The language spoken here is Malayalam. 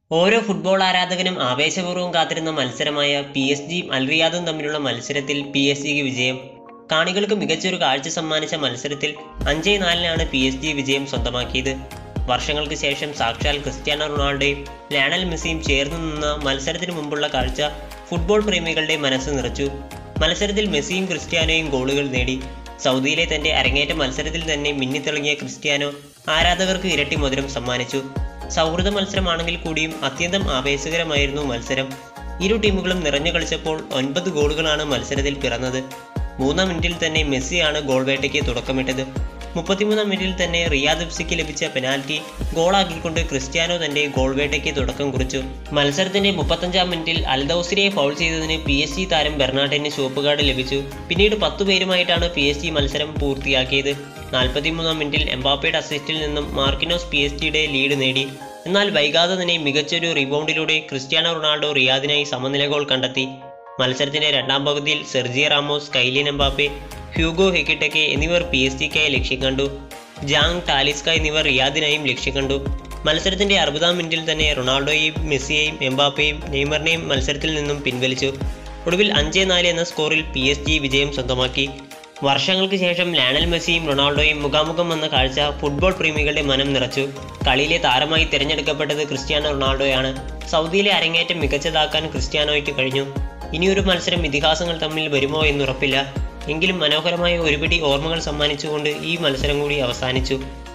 ഓരോ ഫുട്ബോൾ ആരാധകനും ആവേശപൂർവ്വം കാത്തിരുന്ന മത്സരമായ പി എസ് ജിയും അൽറിയാദും തമ്മിലുള്ള മത്സരത്തിൽ പി എസ് ജിക്ക് വിജയം കാണികൾക്ക് മികച്ചൊരു കാഴ്ച സമ്മാനിച്ച മത്സരത്തിൽ അഞ്ചേ നാലിനാണ് പി എസ് ജി വിജയം സ്വന്തമാക്കിയത് വർഷങ്ങൾക്ക് ശേഷം സാക്ഷാൽ ക്രിസ്ത്യാനോ റൊണാൾഡോയും ലയണൽ മെസ്സിയും ചേർന്ന് നിന്ന മത്സരത്തിന് മുമ്പുള്ള കാഴ്ച ഫുട്ബോൾ പ്രേമികളുടെ മനസ്സ് നിറച്ചു മത്സരത്തിൽ മെസ്സിയും ക്രിസ്ത്യാനോയും ഗോളുകൾ നേടി സൗദിയിലെ തന്റെ അരങ്ങേറ്റ മത്സരത്തിൽ തന്നെ മിന്നിത്തിളങ്ങിയ ക്രിസ്ത്യാനോ ആരാധകർക്ക് ഇരട്ടി മധുരം സമ്മാനിച്ചു സൗഹൃദ മത്സരമാണെങ്കിൽ കൂടിയും അത്യന്തം ആവേശകരമായിരുന്നു മത്സരം ഇരു ടീമുകളും നിറഞ്ഞു കളിച്ചപ്പോൾ ഒൻപത് ഗോളുകളാണ് മത്സരത്തിൽ പിറന്നത് മൂന്നാം മിനിറ്റിൽ തന്നെ മെസ്സിയാണ് ഗോൾ വേട്ടയ്ക്ക് തുടക്കമിട്ടത് മുപ്പത്തിമൂന്നാം മിനിറ്റിൽ തന്നെ റിയാദ് എഫ്സിക്ക് ലഭിച്ച പെനാൽറ്റി ഗോളാക്കിക്കൊണ്ട് ക്രിസ്ത്യാനോ തന്റെ ഗോൾ വേട്ടയ്ക്ക് തുടക്കം കുറിച്ചു മത്സരത്തിന്റെ മുപ്പത്തഞ്ചാം മിനിറ്റിൽ അൽദൌസിനെ ഫൗൾ ചെയ്തതിന് പി എസ് ജി താരം ബെർണാട്ടിന് ചുവപ്പ് കാർഡ് ലഭിച്ചു പിന്നീട് പത്തു പേരുമായിട്ടാണ് പി എസ് ജി മത്സരം പൂർത്തിയാക്കിയത് നാൽപ്പത്തിമൂന്നാം മിനിറ്റിൽ എംബാപ്പയുടെ അസിസ്റ്റിൽ നിന്നും മാർക്കിനോസ് പി എസ് ജിയുടെ ലീഡ് നേടി എന്നാൽ വൈകാതെ തന്നെ മികച്ചൊരു റീബൗണ്ടിലൂടെ ക്രിസ്ത്യാനോ റൊണാൾഡോ റിയാദിനായി സമനില ഗോൾ കണ്ടെത്തി മത്സരത്തിന്റെ രണ്ടാം പകുതിയിൽ Sergio Ramos Kylian Mbappe Hugo Ekitike എന്നിവർ പി എസ് ജിക്കായി ലക്ഷ്യം കണ്ടു ജാങ് ടാലിസ്ക എന്നിവർ റിയാദിനായും ലക്ഷ്യം കണ്ടു മത്സരത്തിന്റെ അറുപതാം മിനിറ്റിൽ തന്നെ റൊണാൾഡോയെയും മെസ്സിയെയും എംബാപ്പയെയും നെയ്മറിനെയും മത്സരത്തിൽ നിന്നും പിൻവലിച്ചു ഒടുവിൽ അഞ്ച് നാല് എന്ന സ്കോറിൽ പി എസ് ജി വിജയം സ്വന്തമാക്കി വർഷങ്ങൾക്ക് ശേഷം ലയണൽ മെസ്സിയും റൊണാൾഡോയും മുഖാമുഖം വന്ന കാഴ്ച ഫുട്ബോൾ പ്രേമികളുടെ മനം നിറച്ചു കളിയിലെ താരമായി തിരഞ്ഞെടുക്കപ്പെട്ടത് ക്രിസ്ത്യാനോ റൊണാൾഡോയാണ് സൗദിയിലെ അരങ്ങേറ്റം മികച്ചതാക്കാൻ ക്രിസ്ത്യാനോയ്ക്ക് കഴിഞ്ഞു ഇനിയൊരു മത്സരം ഇതിഹാസങ്ങൾ തമ്മിൽ വരുമോ എന്നുറപ്പില്ല എങ്കിലും മനോഹരമായ ഒരുപിടി ഓർമ്മകൾ സമ്മാനിച്ചുകൊണ്ട് ഈ മത്സരം കൂടി അവസാനിച്ചു